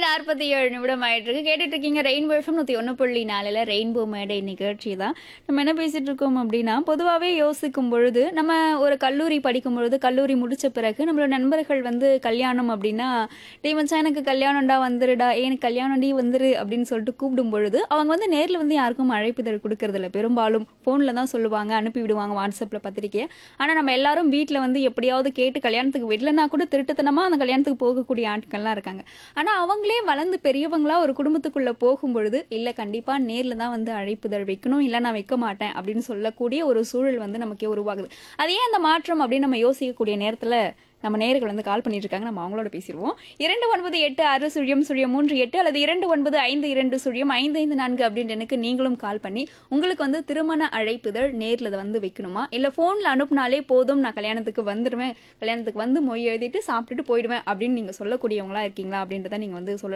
நாற்பத்தி ஏழு நிமிடம் ஆயிட்டு இருக்கு கேட்டுட்டு இருக்கீங்க ரெயின்போ எஃப்எம் நூற்றி ஒன்று புள்ளி நாலில் ரெயின்போ மேடை நிகழ்ச்சி தான் நம்ம என்ன பேசிட்டு இருக்கோம் அப்படின்னா பொதுவாகவே யோசிக்கும் பொழுது நம்ம ஒரு கல்லூரி படிக்கும் பொழுது கல்லூரி முடிச்ச பிறகு நம்மளோட நண்பர்கள் வந்து கல்யாணம் அப்படின்னா டே மச்சான் எனக்கு கல்யாணம்டா வந்துருடா ஏ, எனக்கு கல்யாணம் டி வந்துரு அப்படின்னு சொல்லிட்டு கூப்பிடும் பொழுது அவங்க வந்து நேரில் வந்து யாருக்கும் அழைப்புதல் கொடுக்கறதில்ல பெரும்பாலும் ஃபோனில் தான் சொல்லுவாங்க அனுப்பி விடுவாங்க வாட்ஸ்அப்பில் பத்திரிக்கையை ஆனால் நம்ம எல்லாரும் வீட்டில் வந்து எப்படியாவது கேட்டு கல்யாணத்துக்கு விடலனா கூட திருட்டுத்தனமாக அந்த கல்யாணத்துக்கு போகக்கூடிய ஆட்கள்லாம் இருக்காங்க ஆனால் அவங்களே வளர்ந்து பெரியவங்களா ஒரு குடும்பத்துக்குள்ளே போகும்பொழுது இல்லை கண்டிப்பாக நேரில் தான் வந்து அழைப்புதல் வைக்கணும் இல்லை நான் வைக்க மாட்டேன் அப்படின்னு சொல்லக்கூடிய ஒரு சூழல் வந்து நமக்கே உருவாகுது அது ஏன் அந்த மாற்றம் அப்படின்னு நம்ம யோசிக்கக்கூடிய நேரத்தில் நம்ம நேர்கள் வந்து கால் பண்ணிட்டு இருக்காங்க நம்ம அவங்களோட பேசிடுவோம் இரண்டு ஒன்பது எட்டு ஆறு சுழியம் சுழியம் மூன்று எட்டு அல்லது இரண்டு ஒன்பது ஐந்து இரண்டு சுழியம் ஐந்து ஐந்து நான்கு அப்படின்ற எனக்கு நீங்களும் கால் பண்ணி உங்களுக்கு வந்து திருமண அழைப்புதல் நேரில் வந்து வைக்கணுமா இல்லை ஃபோனில் அனுப்புனாலே போதும் நான் கல்யாணத்துக்கு வந்துடுவேன் கல்யாணத்துக்கு வந்து மொய் எழுதிட்டு சாப்பிட்டுட்டு போயிடுவேன் அப்படின்னு நீங்கள் சொல்லக்கூடியவங்களா இருக்கீங்களா அப்படின்றத நீங்கள் வந்து சொல்ல